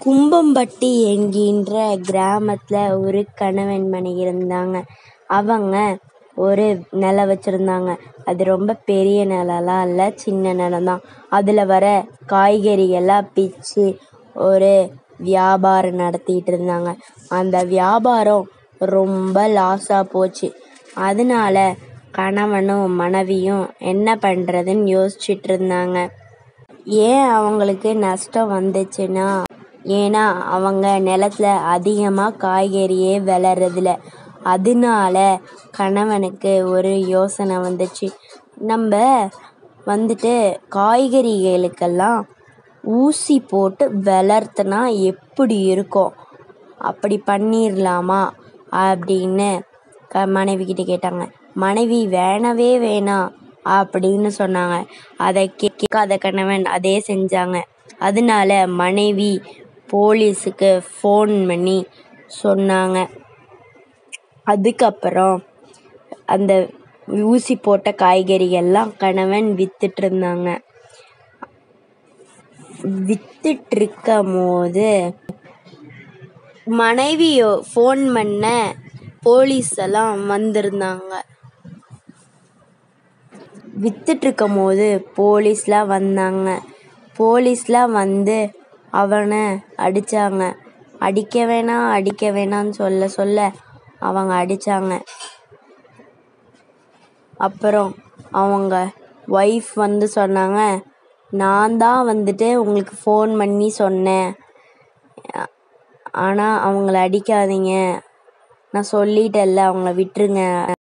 கும்பம்பட்டி என்கின்ற கிராமத்துல ஒரு கணவன் மனைவி இருந்தாங்க. அவங்க ஒரு நிலம் வச்சிருந்தாங்க. அது ரொம்ப பெரிய நிலம்லாம் இல்ல சின்ன நிலம் தான். அதுல வர காய்கறியெல்லாம் பிச்சு ஒரு வியாபாரம் நடத்திட்டு இருந்தாங்க. அந்த வியாபாரம் ரொம்ப லாஸா போச்சு. அதனால கணவனும் மனைவியும் என்ன பண்றதுன்னு யோசிச்சுட்டு இருந்தாங்க. ஏன் அவங்களுக்கு நஷ்டம் வந்துச்சுன்னா ஏன்னா அவங்க நிலத்துல அதிகமா காய்கறியே விளையறதில்ல. அதனால கணவனுக்கு ஒரு யோசனை வந்துச்சு. நம்ப வந்துட்டு காய்கறிகளுக்கெல்லாம் ஊசி போட்டு வளர்த்துனா எப்படி இருக்கும். அப்படி பண்ணிரலாமா அப்படின்னு மனைவி கிட்ட கேட்டாங்க. மனைவி வேணவே வேணாம் அப்படின்னு சொன்னாங்க. அதைக் கேட்காத கணவன் அதே செஞ்சாங்க. அதனால மனைவி போலீசுக்கு போன் பண்ணி சொன்னாங்க. அதுக்கப்புறம் அந்த ஊசி போட்ட காய்கறியெல்லாம் கணவன் வித்துட்டு இருந்தாங்க. வித்துட்டு இருக்கும்போது மனைவி போன் பண்ண போலீஸ் எல்லாம் வந்திருந்தாங்க. வித்துட்டு இருக்கும்போது போலீஸ்லாம் வந்தாங்க. போலீஸ்லாம் வந்து அவன அடிச்சாங்க. அடிக்க வேணாம் அடிக்க வேணாம்னு சொல்ல சொல்ல அவங்க அடிச்சாங்க. அப்புறம் அவங்க வைஃப் வந்து சொன்னாங்க நான் தான் வந்துட்டு உங்களுக்கு போன் பண்ணி சொன்னேன். ஆனா அவங்கள அடிக்காதீங்க. நான் சொல்லிட்டேன்ல அவங்கள விட்டுருங்க.